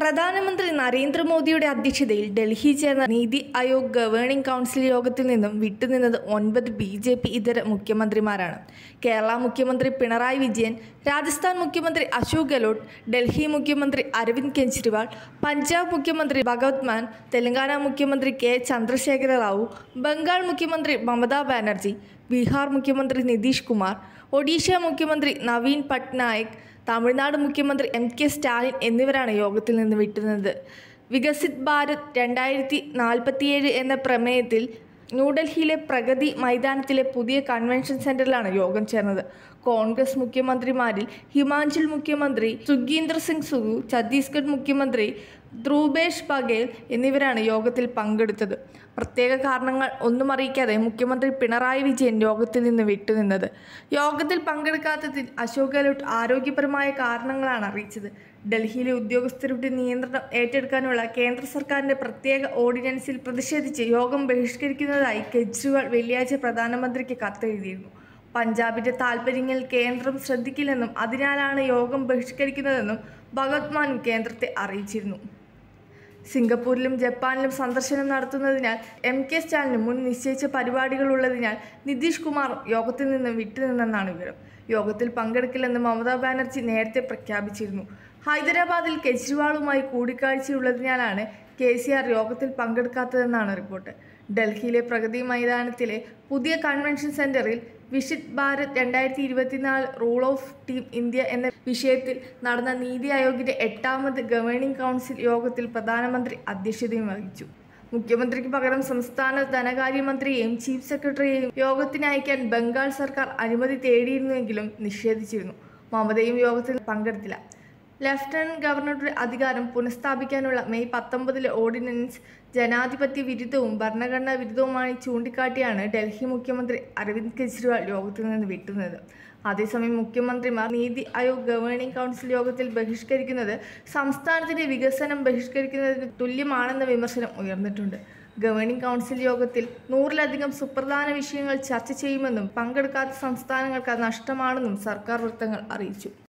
പ്രധാനമന്ത്രി നരേന്ദ്രമോദിയുടെ അധ്യക്ഷതയിൽ ഡൽഹി ചേർന്ന നീതി ആയോഗ് ഗവേണിംഗ് കൗൺസിൽ യോഗത്തിൽ നിന്നും വിട്ടുനിന്നത് ഒൻപത് ബി ജെ പി ഇതര മുഖ്യമന്ത്രിമാരാണ് കേരള മുഖ്യമന്ത്രി പിണറായി വിജയൻ രാജസ്ഥാൻ മുഖ്യമന്ത്രി അശോക് ഗെഹ്ലോട്ട് ഡൽഹി മുഖ്യമന്ത്രി അരവിന്ദ് കെജ്രിവാൾ പഞ്ചാബ് മുഖ്യമന്ത്രി ഭഗവത് മാൻ തെലങ്കാന മുഖ്യമന്ത്രി കെ ചന്ദ്രശേഖര റാവു ബംഗാൾ മുഖ്യമന്ത്രി മമതാ ബാനർജി ബീഹാർ മുഖ്യമന്ത്രി നിതീഷ് കുമാർ ഒഡീഷ മുഖ്യമന്ത്രി നവീൻ പട്നായക് തമിഴ്നാട് മുഖ്യമന്ത്രി എം കെ സ്റ്റാലിൻ എന്നിവരാണ് യോഗത്തിൽ നിന്ന് വിട്ടുനിന്നത് വികസിത് ഭാരത് രണ്ടായിരത്തി നാൽപ്പത്തിയേഴ് എന്ന പ്രമേയത്തിൽ ന്യൂഡൽഹിയിലെ പ്രഗതി മൈതാനത്തിലെ പുതിയ കൺവെൻഷൻ സെന്ററിലാണ് യോഗം ചേർന്നത് കോൺഗ്രസ് മുഖ്യമന്ത്രിമാരിൽ ഹിമാചൽ മുഖ്യമന്ത്രി സുഖീന്ദർ സിംഗ് സുഖു ഛത്തീസ്ഗഡ് മുഖ്യമന്ത്രി ധ്രുവേഷ് ബഘേൽ എന്നിവരാണ് യോഗത്തിൽ പങ്കെടുത്തത് പ്രത്യേക കാരണങ്ങൾ ഒന്നും അറിയിക്കാതെ മുഖ്യമന്ത്രി പിണറായി വിജയൻ യോഗത്തിൽ നിന്ന് വിട്ടുനിന്നത് യോഗത്തിൽ പങ്കെടുക്കാത്തതിൽ അശോക് ഗെഹ്ലോട്ട് ആരോഗ്യപരമായ കാരണങ്ങളാണ് അറിയിച്ചത് ഡൽഹിയിലെ ഉദ്യോഗസ്ഥരുടെ നിയന്ത്രണം ഏറ്റെടുക്കാനുള്ള കേന്ദ്ര സർക്കാരിന്റെ പ്രത്യേക ഓർഡിനൻസിൽ പ്രതിഷേധിച്ച് യോഗം ബഹിഷ്കരിക്കുന്നതായി കെജ്രിവാൾ വെള്ളിയാഴ്ച പ്രധാനമന്ത്രിക്ക് കത്തെഴുതിയിരുന്നു പഞ്ചാബിന്റെ താൽപ്പര്യങ്ങൾ കേന്ദ്രം ശ്രദ്ധിക്കില്ലെന്നും അതിനാലാണ് യോഗം ബഹിഷ്കരിക്കുന്നതെന്നും ഭഗത് മാനും കേന്ദ്രത്തെ അറിയിച്ചിരുന്നു സിംഗപ്പൂരിലും ജപ്പാനിലും സന്ദർശനം നടത്തുന്നതിനാൽ എം കെ സ്റ്റാലിന് മുൻ നിശ്ചയിച്ച പരിപാടികളുള്ളതിനാൽ നിതീഷ് കുമാർ യോഗത്തിൽ നിന്ന് വിട്ടുനിന്നെന്നാണ് വിവരം യോഗത്തിൽ പങ്കെടുക്കില്ലെന്ന് മമതാ ബാനർജി നേരത്തെ പ്രഖ്യാപിച്ചിരുന്നു ഹൈദരാബാദിൽ കെജ്രിവാളുമായി കൂടിക്കാഴ്ചയുള്ളതിനാലാണ് കെ സി ആർ യോഗത്തിൽ പങ്കെടുക്കാത്തതെന്നാണ് റിപ്പോർട്ട് ഡൽഹിയിലെ പ്രഗതി മൈതാനത്തിലെ പുതിയ കൺവെൻഷൻ സെന്ററിൽ വിഷിത് ഭാരത് രണ്ടായിരത്തി ഇരുപത്തിനാല് റൂൾ ഓഫ് ടീം ഇന്ത്യ എന്ന വിഷയത്തിൽ നടന്ന നീതി ആയോഗിന്റെ എട്ടാമത് ഗവേണിംഗ് കൗൺസിൽ യോഗത്തിൽ പ്രധാനമന്ത്രി അധ്യക്ഷതയും വഹിച്ചു മുഖ്യമന്ത്രിക്ക് പകരം സംസ്ഥാന ധനകാര്യമന്ത്രിയെയും ചീഫ് സെക്രട്ടറിയെയും യോഗത്തിന് അയക്കാൻ ബംഗാൾ സർക്കാർ അനുമതി തേടിയിരുന്നുവെങ്കിലും നിഷേധിച്ചിരുന്നു മമതയും യോഗത്തിൽ പങ്കെടുത്തില്ല ലഫ്റ്റനന്റ് ഗവർണറുടെ അധികാരം പുനഃസ്ഥാപിക്കാനുള്ള മെയ് പത്തൊമ്പതിലെ ഓർഡിനൻസ് ജനാധിപത്യ വിരുദ്ധവും ഭരണഘടനാ വിരുദ്ധവുമായി ചൂണ്ടിക്കാട്ടിയാണ് ഡൽഹി മുഖ്യമന്ത്രി അരവിന്ദ് കെജ്രിവാൾ യോഗത്തിൽ നിന്ന് വിട്ടുന്നത് അതേസമയം മുഖ്യമന്ത്രിമാർ നീതി ആയോഗ് ഗവേണിംഗ് കൗൺസിൽ യോഗത്തിൽ ബഹിഷ്കരിക്കുന്നത് സംസ്ഥാനത്തിന്റെ വികസനം ബഹിഷ്കരിക്കുന്നതിന് തുല്യമാണെന്ന വിമർശനം ഉയർന്നിട്ടുണ്ട് ഗവേണിംഗ് കൗൺസിൽ യോഗത്തിൽ നൂറിലധികം സുപ്രധാന വിഷയങ്ങൾ ചർച്ച ചെയ്യുമെന്നും പങ്കെടുക്കാത്ത സംസ്ഥാനങ്ങൾക്ക് അത് നഷ്ടമാണെന്നും സർക്കാർ വൃത്തങ്ങൾ അറിയിച്ചു